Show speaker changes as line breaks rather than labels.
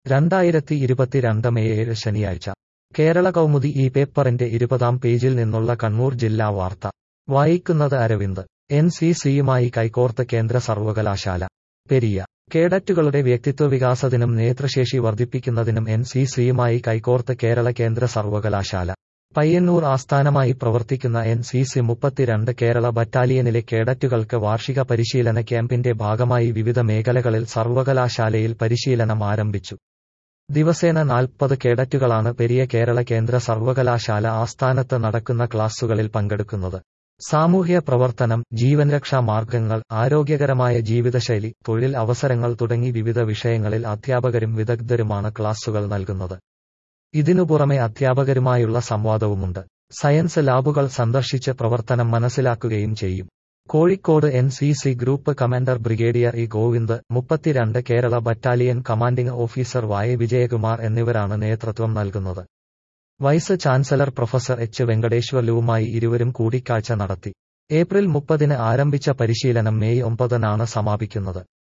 രണ്ടായിരത്തി ഇരുപത്തിരണ്ട് മെയ് ഏഴ് ശനിയാഴ്ച കേരള കൗമുദി ഈ പേപ്പറിന്റെ ഇരുപതാം പേജിൽ നിന്നുള്ള കണ്ണൂർ ജില്ലാ വാർത്ത വായിക്കുന്നത് അരവിന്ദ് എൻ സി സിയുമായി കൈകോർത്ത് കേന്ദ്ര സർവകലാശാല പെരിയ കേഡറ്റുകളുടെ വ്യക്തിത്വ വികാസത്തിനും നേതൃശേഷി വർദ്ധിപ്പിക്കുന്നതിനും എൻ സി സിയുമായി കൈകോർത്ത് കേരള കേന്ദ്ര സർവകലാശാല പയ്യന്നൂർ ആസ്ഥാനമായി പ്രവർത്തിക്കുന്ന എൻ സി സി മുപ്പത്തിരണ്ട് കേരള ബറ്റാലിയനിലെ കേഡറ്റുകൾക്ക് വാർഷിക പരിശീലന ക്യാമ്പിന്റെ ഭാഗമായി വിവിധ മേഖലകളിൽ സർവകലാശാലയിൽ പരിശീലനം ആരംഭിച്ചു ദിവസേന നാൽപ്പത് കേഡറ്റുകളാണ് പെരിയ കേരള കേന്ദ്ര സർവകലാശാല ആസ്ഥാനത്ത് നടക്കുന്ന ക്ലാസുകളിൽ പങ്കെടുക്കുന്നത് സാമൂഹ്യ പ്രവർത്തനം ജീവൻരക്ഷാ മാർഗങ്ങൾ ആരോഗ്യകരമായ ജീവിതശൈലി തൊഴിൽ അവസരങ്ങൾ തുടങ്ങി വിവിധ വിഷയങ്ങളിൽ അധ്യാപകരും വിദഗ്ധരുമാണ് ക്ലാസുകൾ നൽകുന്നത് ഇതിനു പുറമെ അധ്യാപകരുമായുള്ള സംവാദവുമുണ്ട് സയൻസ് ലാബുകൾ സന്ദർശിച്ച് പ്രവർത്തനം മനസ്സിലാക്കുകയും ചെയ്യും Kozhikode N C C group commander brigadier E Govind മുപ്പത്തിരണ്ട് കേരള ബറ്റാലിയൻ കമാൻഡിംഗ് ഓഫീസർ വായ വിജയകുമാർ എന്നിവരാണ് നേതൃത്വം നൽകുന്നത് വൈസ് ചാൻസലർ പ്രൊഫസർ എച്ച് വെങ്കടേശ്വർലുവുമായി ഇരുവരും കൂടിക്കാഴ്ച നടത്തി ഏപ്രിൽ മുപ്പതിന് ആരംഭിച്ച പരിശീലനം മെയ് ഒമ്പതിനാണ് സമാപിക്കുന്നത്